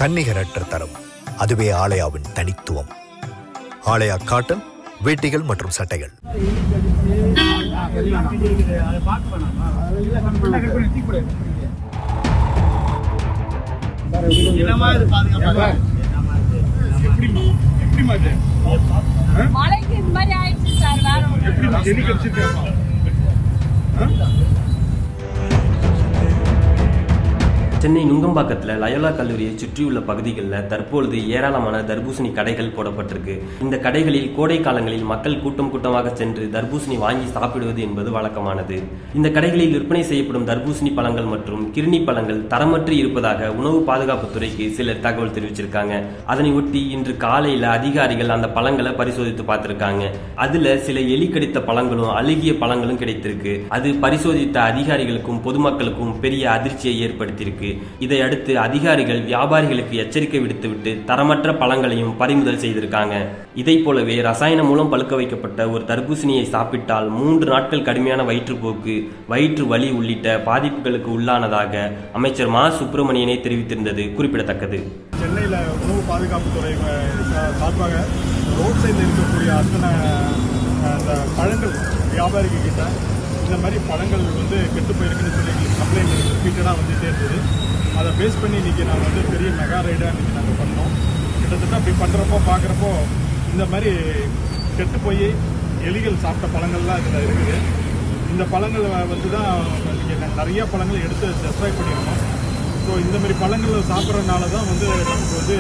தன்னிகரற்ற தரம் அதுவே ஆலயாவின் தனித்துவம் ஆலயா காட்டன் வேட்டிகள் மற்றும் சட்டைகள் மழைக்கு இந்த மாதிரி ஆயிடுச்சு சார் வேற ஒண்ணும் சென்னை நுங்கம்பாக்கத்தில் லயோலா கல்லூரியை சுற்றியுள்ள பகுதிகளில் தற்பொழுது ஏராளமான தர்பூசணி கடைகள் போடப்பட்டிருக்கு இந்த கடைகளில் கோடை காலங்களில் மக்கள் கூட்டம் கூட்டமாக சென்று தர்பூசணி வாங்கி சாப்பிடுவது என்பது வழக்கமானது இந்த கடைகளில் விற்பனை செய்யப்படும் தர்பூசணி பழங்கள் மற்றும் கிருணி பழங்கள் தரமற்று இருப்பதாக உணவு பாதுகாப்புத் துறைக்கு சிலர் தகவல் தெரிவிச்சிருக்காங்க அதனை ஒட்டி இன்று காலையில் அதிகாரிகள் அந்த பழங்களை பரிசோதித்து பார்த்திருக்காங்க அதுல சில எலி கடித்த பழங்களும் அழுகிய பழங்களும் கிடைத்திருக்கு அது பரிசோதித்த அதிகாரிகளுக்கும் பொதுமக்களுக்கும் பெரிய அதிர்ச்சியை ஏற்படுத்தியிருக்கு இதை அடுத்து அதிகாரிகள் வியாபாரிகளுக்கு எச்சரிக்கை விடுத்துவிட்டு தரமற்ற பழங்களையும் பறிமுதல் செய்திருக்காங்க இதை போலவே ரசாயனம் மூலம் பழுக்க வைக்கப்பட்ட ஒரு தர்பூசணியை சாப்பிட்டால் மூன்று நாட்கள் கடுமையான வயிற்றுப்போக்கு வயிற்று வலி உள்ளிட்ட பாதிப்புகளுக்கு உள்ளானதாக அமைச்சர் மா சுப்பிரமணியனே தெரிவித்திருந்தது குறிப்பிடத்தக்கது சென்னையில் உணவு பாதுகாப்புத்துறை அஹ், சா- சார்பாக ரோட் சைடில் இருக்கக்கூடிய அத்தனை அஹ், அந்த பழங்கள் வியாபாரிகள் கிட்ட இந்த மாதிரி பழங்கள் வந்து கெட்டு போயிருக்குன்னு சொல்லி எங்களுக்கு கம்ப்ளைண்ட் ரிப்பீட்டடாக வந்துட்டே இருந்தது அதை பேஸ் பண்ணி இன்றைக்கி நாங்கள் வந்து பெரிய மெகா ரைடாக இன்றைக்கி நாங்கள் பண்ணோம் கிட்டத்தட்ட அப்படி பண்ணுறப்போ பார்க்குறப்போ இந்த மாதிரி கெட்டு போய் எலிகள் சாப்பிட்ட பழங்கள்லாம் இதில் இருக்குது இந்த பழங்கள் வந்து தான் இங்கே நிறைய பழங்கள் எடுத்து டெஸ்ட்ராய் பண்ணியிருக்கோம் ஸோ இந்த மாதிரி பழங்கள் சாப்பிட்றதுனால தான் வந்து நமக்கு வந்து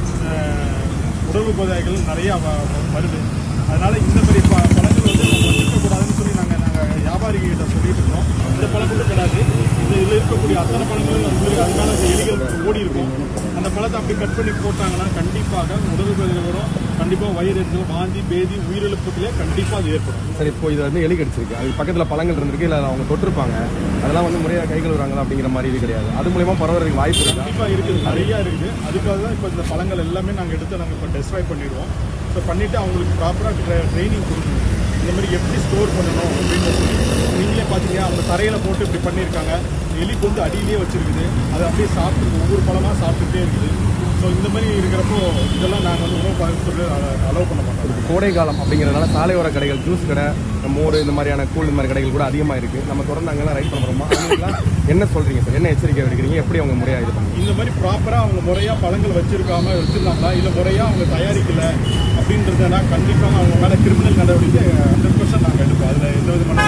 அஹ், உடல் உபாதைகள் நிறையா வ- வ- வருது அதனால இந்த மாதிரி ப பழங்கள் வந்து நம்ம வச்சுக்கக்கூடாதுன்னு சொல்லி நாங்கள் நாங்கள் வியாபாரிகிட்ட சொல்லிட்டு இருக்கோம் இந்த பழம் கூட கிடையாது இந்த இதில் இருக்கக்கூடிய அத்தனை பழங்களும் வந்து அதனால அந்த எலிகள் ஓடி இருக்கும் அந்த பழத்தை அப்படி கட் பண்ணி போட்டாங்கன்னா கண்டிப்பாக உடல் உபாதைகள் வரும் கண்டிப்பாக வயிறு எரிச்சல் வாந்தி பேதி உயிரிழப்புகளே கண்டிப்பாக அது ஏற்படும் சரி இப்போ இது வந்து எலி கடிச்சிருக்கு அது பக்கத்தில் பழங்கள் இருந்திருக்கு இல்லை அவங்க தொட்டிருப்பாங்க அதெல்லாம் வந்து முறையாக கை கழுவுறாங்களா அப்படிங்கிற மாதிரி இது கிடையாது அது மூலயமா பரவறதுக்கு வாய்ப்பு இருக்கா கண்டிப்பாக இருக்குது நிறையா இருக்குது அதுக்காக தான் இப்போ இந்த பழங்கள் எல்லாமே நாங்கள் எடுத்து நாங்கள் இப்போ டெஸ்ட்ராய் பண்ணிடுவோம் ஸோ பண்ணிவிட்டு அவங்களுக்கு ப்ராப்பராக ட்ரைனிங் கொடுக்கணும் இந்த மாதிரி எப்படி ஸ்டோர் பண்ணணும் அப்படின்னு சொல்லி நீங்களே பார்த்தீங்க அவங்க தரையில் போட்டு இப்படி பண்ணியிருக்காங்க எலி கொண்டு அடியிலேயே வச்சிருக்குது அது அப்படியே சாப்பிட்டு ஒவ்வொரு பழமாக சாப்பிட்டுட்டே இருக்குது ஸோ இந்த மாதிரி இருக்கிறப்போ இதெல்லாம் நாங்கள் வந்து உணவு பாதுகாப்பு அலோவ் பண்ண மாட்டோம் இப்போ கோடை காலம் அப்படிங்கிறதுனால சாலையோர கடைகள் ஜூஸ் கடை மோர் இந்த மாதிரியான கூழ் இந்த மாதிரி கடைகள் கூட அதிகமாக இருக்குது நம்ம தொடர்ந்து அங்கெல்லாம் ரைட் பண்ணுறோமா அவங்களுக்குலாம் என்ன சொல்கிறீங்க சார் என்ன எச்சரிக்கை எடுக்கிறீங்க எப்படி அவங்க முறையாக இது பண்ணுங்க இந்த மாதிரி ப்ராப்பராக அவங்க முறையாக பழங்கள் வச்சிருக்காம வச்சிருந்தாங்களா இல்லை முறையாக அவங்க தயாரிக்கல அப்படின்றதுனா கண்டிப்பாக அவங்க மேலே கிரிமினல் நடவடிக்கை ஹண்ட்ரட் பர்சன்ட் நாங்கள் எடுப்போம் அதில் எந்த விதமான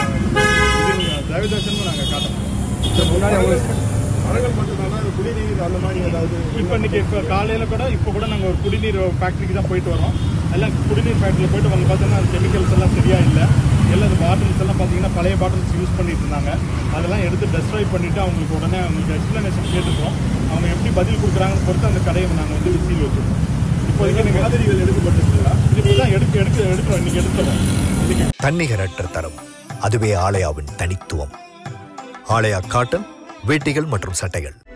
இது தயவுதேசமும் நாங்கள் காட்டணும் முன்னாடி அவங்க பழங்கள் மட்டும்தானா அது குடிநீர் அந்த மாதிரி ஏதாவது இப்போ இன்னைக்கு இப்போ காலையில் கூட இப்போ கூட நாங்கள் ஒரு குடிநீர் ஃபேக்ட்ரிக்கு தான் போயிட்டு வரோம் எல்லாம் குடிநீர் ஃபேக்ட்ரியில் போயிட்டு வந்து பார்த்தோன்னா அந்த கெமிக்கல்ஸ் எல்லாம் சரியாக இல்லை எல்லாம் அந்த பாட்டில்ஸ் எல்லாம் பார்த்தீங்கன்னா பழைய பாட்டில்ஸ் யூஸ் பண்ணிட்டு இருந்தாங்க அதெல்லாம் எடுத்து டெஸ்ட்ராய் பண்ணிவிட்டு அவங்களுக்கு உடனே அவங்களுக்கு எக்ஸ்ப்ளனேஷன் கேட்டுருக்கோம் அவங்க எப்படி பதில் கொடுக்குறாங்கன்னு பொறுத்து அந்த கடையை நாங்கள் வந்து சீல் வச்சுருக்கோம் இப்போதைக்கு நீங்கள் மாதிரிகள் எடுக்கப்பட்டிருக்கீங்களா இப்போ தான் எடுக்க எடுக்க எடுக்கிறோம் இன்னைக்கு எடுத்துறோம் இன்னைக்கு தன்னிகரற்ற தரம் அதுவே ஆலயாவின் தனித்துவம் ஆலயா காட்டன் வேட்டிகள் மற்றும் சட்டைகள்